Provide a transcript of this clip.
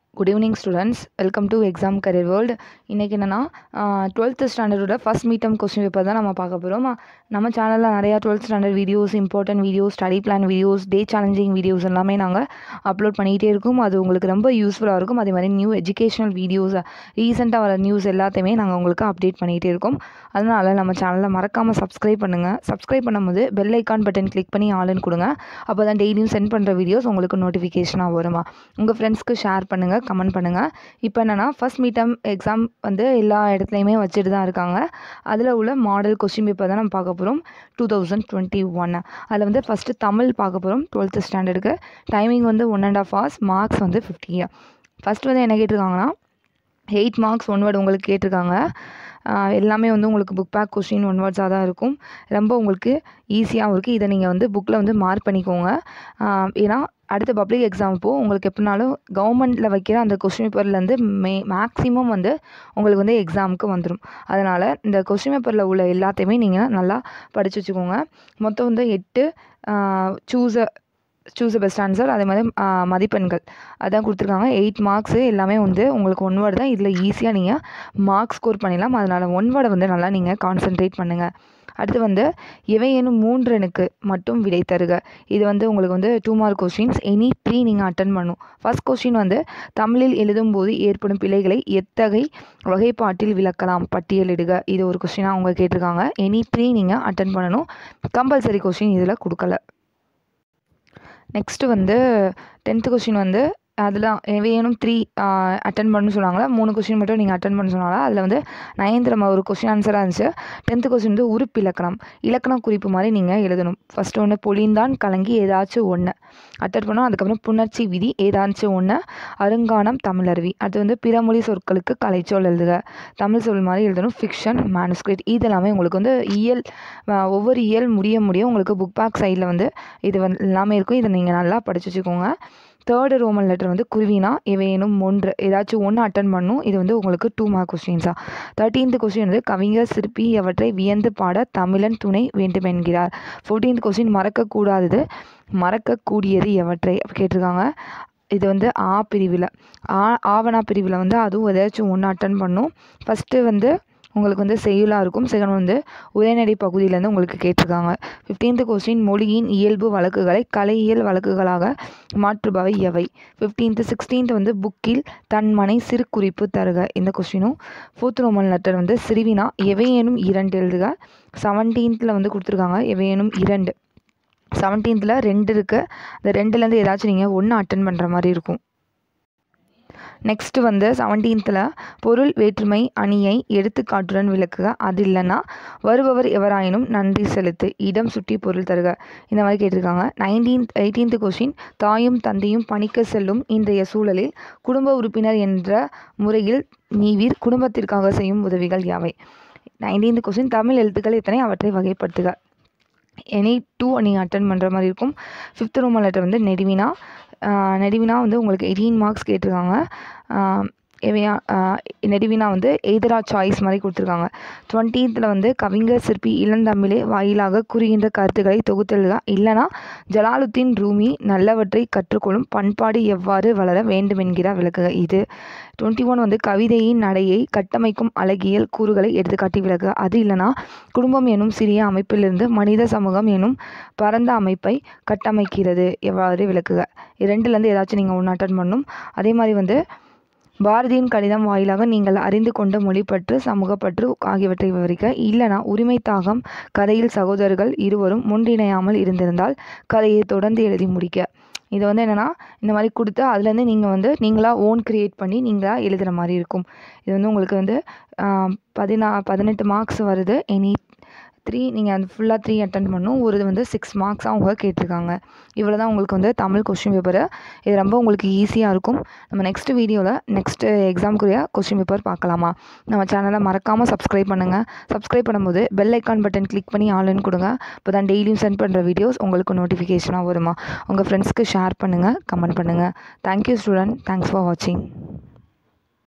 good evening students welcome to exam career world இன்றைக்கி என்னென்னா twelfth ஸ்டாண்டர்டோட ஃபஸ்ட் மீட்டம் கொஸ்டின் பேப்பர் தான் நம்ம பார்க்க போகிறோம் நம்ம சேனலில் நிறையா twelfth standard videos important videos study plan videos day challenging videos எல்லாமே நாங்கள் அப்லோட் பண்ணிகிட்டே இருக்கோம் அது உங்களுக்கு ரொம்ப யூஸ்ஃபுல்லாக இருக்கும் அதே மாதிரி நியூ எஜுகேஷனல் வீடியோஸ் ரீசெண்டாக வர நியூஸ் எல்லாத்தையுமே நாங்கள் உங்களுக்கு அப்டேட் பண்ணிகிட்டே இருக்கோம் அதனால் நம்ம சேனலை மறக்காமல் சப்ஸ்கிரைப் பண்ணுங்கள் சப்ஸ்கிரைப் பண்ணும்போது பெல் ஐக்கான் பட்டன் கிளிக் பண்ணி ஆளுன்னு கொடுங்க அப்போ தான் டெய்லியும் சென்ட் பண்ணுற வீடியோஸ் உங்களுக்கு நோட்டிஃபிகேஷனாக வருமா உங்கள் ஃப்ரெண்ட்ஸ்க்கு ஷேர் பண்ணுங்கள் கமெண்ட் பண்ணுங்கள் இப்போ என்னென்னா ஃபஸ்ட் மீட்டம் எக்ஸாம் வந்து எல்லா இடத்துலையுமே வச்சுட்டு தான் இருக்காங்க அதில் உள்ள மாடல் கொஸ்டின் பேப்பர் தான் நம்ம பார்க்க போகிறோம் டூ தௌசண்ட் டுவெண்ட்டி ஒன் அதில் வந்து ஃபஸ்ட்டு தமிழ் பார்க்க போகிறோம் டுவெல்த்து ஸ்டாண்டர்டுக்கு டைமிங் வந்து one and half hours marks வந்து ஃபிஃப்டி ஃபஸ்ட் வந்து என்ன கேட்டிருக்காங்கன்னா எயிட் மார்க்ஸ் ஒன் வேர்டு உங்களுக்கு கேட்டிருக்காங்க ஆஹ் எல்லாமே வந்து உங்களுக்கு புக் பேக் கொஸ்டின் ஒன் வேர்ட்ஸாக தான் இருக்கும் ரொம்ப உங்களுக்கு ஈஸியாகவும் இருக்குது இதை நீங்கள் வந்து புக்கில் வந்து மார்க் பண்ணிக்கோங்க ஆஹ் ஏன்னா அடுத்த பப்ளிக் எக்ஸாம் இப்போது உங்களுக்கு எப்படினாலும் கவர்மெண்ட்டில் வைக்கிற அந்த கொஸ்டின் பேப்பர்லேருந்து மே மேக்ஸிமம் வந்து உங்களுக்கு வந்து எக்ஸாமுக்கு வந்துடும் அதனால் இந்த கொஸ்டின் பேப்பரில் உள்ள எல்லாத்தையுமே நீங்கள் நல்லா படித்து வச்சுக்கோங்க மொத்தம் வந்து எட்டு சூஸ சூஸ் பெஸ்ட் ஆன்சர் அதே மாதிரி ஆஹ் மதிப்பெண்கள் அதான் கொடுத்துருக்காங்க எயிட் மார்க்ஸு எல்லாமே வந்து உங்களுக்கு ஒன் வேர்டு தான் இதில் ஈஸியாக நீங்கள் மார்க் ஸ்கோர் பண்ணிடலாம் அதனால் ஒன் வேர்டை வந்து நல்லா நீங்கள் கான்சென்ட்ரேட் பண்ணுங்கள் அடுத்து வந்து எவையேனும் மூன்றனுக்கு மட்டும் விடை தருக இது வந்து உங்களுக்கு வந்து two mark questions any three நீங்கள் அட்டன் பண்ணணும் ஃபர்ஸ்ட் கொஸ்டின் வந்து தமிழில் எழுதும்போது ஏற்படும் பிழைகளை எத்தகை வகைப்பாட்டில் விளக்கலாம் பட்டியலிடுக இது ஒரு கொஸ்டினாக அவங்க கேட்டிருக்காங்க எனி த்ரீ நீங்கள் அட்டன் பண்ணணும் கம்பல்சரி கொஸ்டின் இதில் கொடுக்கல நெக்ஸ்ட்டு வந்து டென்த்து கொஸ்டின் வந்து அதில் வேணும் த்ரீ அட்டன் பண்ணு சொன்னாங்களா மூணு கொஸ்டின் மட்டும் நீங்கள் அட்டன் பண்ண சொன்னாங்களா அதில் வந்து நைன்த் நம்ம ஒரு கொஸ்டின் ஆன்சராக இருந்துச்சு டென்த்து கொஸ்டின் வந்து உறுப்பு இலக்கணம் இலக்கண குறிப்பு மாதிரி நீங்கள் எழுதணும் ஃபஸ்ட்டு ஒன்று பொழிந்தான் கலங்கி ஏதாச்சும் ஒன்று அட்டன் பண்ணோம் அதுக்கப்புறம் புணர்ச்சி விதி ஏதாச்சும் ஒன்று அருங்கானம் தமிழருவி அது வந்து பிறமொழி சொற்களுக்கு கலைச்சொல் எழுதுக தமிழ் சொல் மாதிரி எழுதணும் ஃபிக்ஷன் மேனுஸ்கிரிப்ட் இதெல்லாமே உங்களுக்கு வந்து இயல் ஒவ்வொரு இயல் முடிய முடிய உங்களுக்கு புக் பேக் சைடில் வந்து இது வந்து எல்லாமே இருக்கும் இதை நீங்கள் நல்லா படிச்சு வச்சுக்கோங்க தேர்டு ரோமன் லெட்டர் வந்து குருவினா இவையேனும் ஒன்று ஏதாச்சும் ஒன்று அட்டன் பண்ணும் இது வந்து உங்களுக்கு டூ மார்க் கொஸ்டின்ஸா தேர்ட்டீன்த் கொஸ்டின் வந்து கவிஞர் சிற்பி அவற்றை வியந்து பாட தமிழன் துணை வேண்டும் என்கிறார் ஃபோர்டீன்த் கொஸ்டின் மறக்கக்கூடாதது மறக்கக்கூடியது எவற்றை கேட்டிருக்காங்க இது வந்து ஆ பிரிவில் ஆ ஆவணா பிரிவில் வந்து அதுவும் ஏதாச்சும் ஒன்று அட்டன் பண்ணும் ஃபஸ்ட்டு வந்து உங்களுக்கு வந்து செய்யுளாக இருக்கும் செகண்ட் வந்து உரைநடை பகுதியிலேருந்து உங்களுக்கு கேட்டிருக்காங்க ஃபிஃப்டீன்த்து கொஸ்டின் மொழியின் இயல்பு வழக்குகளை கலையியல் வழக்குகளாக மாற்றுபவை எவை ஃபிஃப்டீன்த்து சிக்ஸ்டீன்த் வந்து புக்கில் தன்மனை சிறு குறிப்பு தருக இந்த கொஸ்டினும் ஃபோர்த் ரோமன் லெட்டர் வந்து சிறுவினா எவையேனும் இரண்டு எழுதுக செவன்டீன்த்தில் வந்து கொடுத்துருக்காங்க எவையேனும் இரண்டு செவன்டீன்த்தில் ரெண்டு இருக்குது அந்த ரெண்டுலேருந்து ஏதாச்சும் நீங்கள் ஒன்று அட்டன் பண்ணுற மாதிரி இருக்கும் நெக்ஸ்ட்டு வந்து செவன்டீன்த்தில் பொருள் வேற்றுமை அணியை எடுத்துக்காட்டுடன் விளக்குக அது இல்லைன்னா வருபவர் எவராயினும் நன்றி செலுத்து இடம் சுட்டி பொருள் தருக இந்த மாதிரி கேட்டிருக்காங்க நைன்டீன்த் எயிட்டீன்த் கொஸ்டின் தாயும் தந்தையும் பணிக்க செல்லும் இன்றைய சூழலில் குடும்ப உறுப்பினர் என்ற முறையில் நீவீர் குடும்பத்திற்காக செய்யும் உதவிகள் யாவை நைன்டீன்த் கொஸ்டின் தமிழ் எழுத்துக்கள் எத்தனை அவற்றை வகைப்படுத்துக எனி டூ நீங்கள் அட்டன் பண்ணுற மாதிரி இருக்கும் ஃபிஃப்த் ரோமன் லெட்டர் வந்து நெடுவினா நெடுவினா வந்து உங்களுக்கு எயிட்டீன் மார்க்ஸ் கேட்டிருக்காங்க எவையா நெடுவினா வந்து எய்தரா சாய்ஸ் மாதிரி கொடுத்துருக்காங்க டுவெண்ட்டீத்தில் வந்து கவிஞர் சிற்பி இளந்தமிழே வாயிலாக கூறுகின்ற கருத்துக்களை தொகுத்தெழுதா இல்லைனா ஜலாலுத்தீன் ரூமி நல்லவற்றை கற்றுக்கொள்ளும் பண்பாடு எவ்வாறு வளர வேண்டும் என்கிற விளக்குக இது டுவெண்ட்டி ஒன் வந்து கவிதையின் நடையை கட்டமைக்கும் அழகியல் கூறுகளை எடுத்துக்காட்டி விளக்குக அது இல்லைனா குடும்பம் எனும் சிறிய அமைப்பிலிருந்து மனித சமூகம் எனும் பரந்த அமைப்பை கட்டமைக்கிறது எவ்வாறு விளக்குக ரெண்டுலேருந்து ஏதாச்சும் நீங்கள் ஒன்று அட்டன் பண்ணணும் அதே மாதிரி வந்து பாரதியின் கடிதம் வாயிலாக நீங்கள் அறிந்து கொண்ட மொழிப்பற்று சமூகப்பற்று ஆகியவற்றை விவரிக்க இல்லைனா உரிமை தாகம் கதையில் சகோதரர்கள் இருவரும் ஒன்றிணையாமல் இருந்திருந்தால் கதையை தொடர்ந்து எழுதி முடிக்க இது வந்து என்னென்னா இந்த மாதிரி கொடுத்து அதுலேருந்து நீங்கள் வந்து நீங்களாக ஓன் க்ரியேட் பண்ணி நீங்களாக எழுதுகிற மாதிரி இருக்கும் இது வந்து உங்களுக்கு வந்து பதினா பதினெட்டு மார்க்ஸ் வருது எனி த்ரீ நீங்கள் அந்த ஃபுல்லாக த்ரீ அட்டன் பண்ணணும் ஒரு இது வந்து சிக்ஸ் மார்க்ஸ் அவங்க கேட்டிருக்காங்க இவ்வளோ தான் உங்களுக்கு வந்து தமிழ் கொஸ்டின் பேப்பரு இது ரொம்ப உங்களுக்கு ஈஸியாக இருக்கும் நம்ம நெக்ஸ்ட் வீடியோவில் நெக்ஸ்ட்டு எக்ஸாமுக்குரிய கொஸ்டின் பேப்பர் பார்க்கலாமா நம்ம சேனலை மறக்காமல் சப்ஸ்கிரைப் பண்ணுங்கள் சப்ஸ்கிரைப் பண்ணும்போது பெல் ஐக்கான் பட்டன் கிளிக் பண்ணி ஆன்லைன் கொடுங்க இப்போ தான் டெய்லியும் சென்ட் பண்ணுற வீடியோஸ் உங்களுக்கு நோட்டிஃபிகேஷனாக வருமா உங்கள் ஃப்ரெண்ட்ஸ்க்கு ஷேர் பண்ணுங்கள் கமெண்ட் பண்ணுங்கள் தேங்க்யூ ஸ்டூடெண்ட் தேங்க்ஸ் ஃபார் வாட்சிங்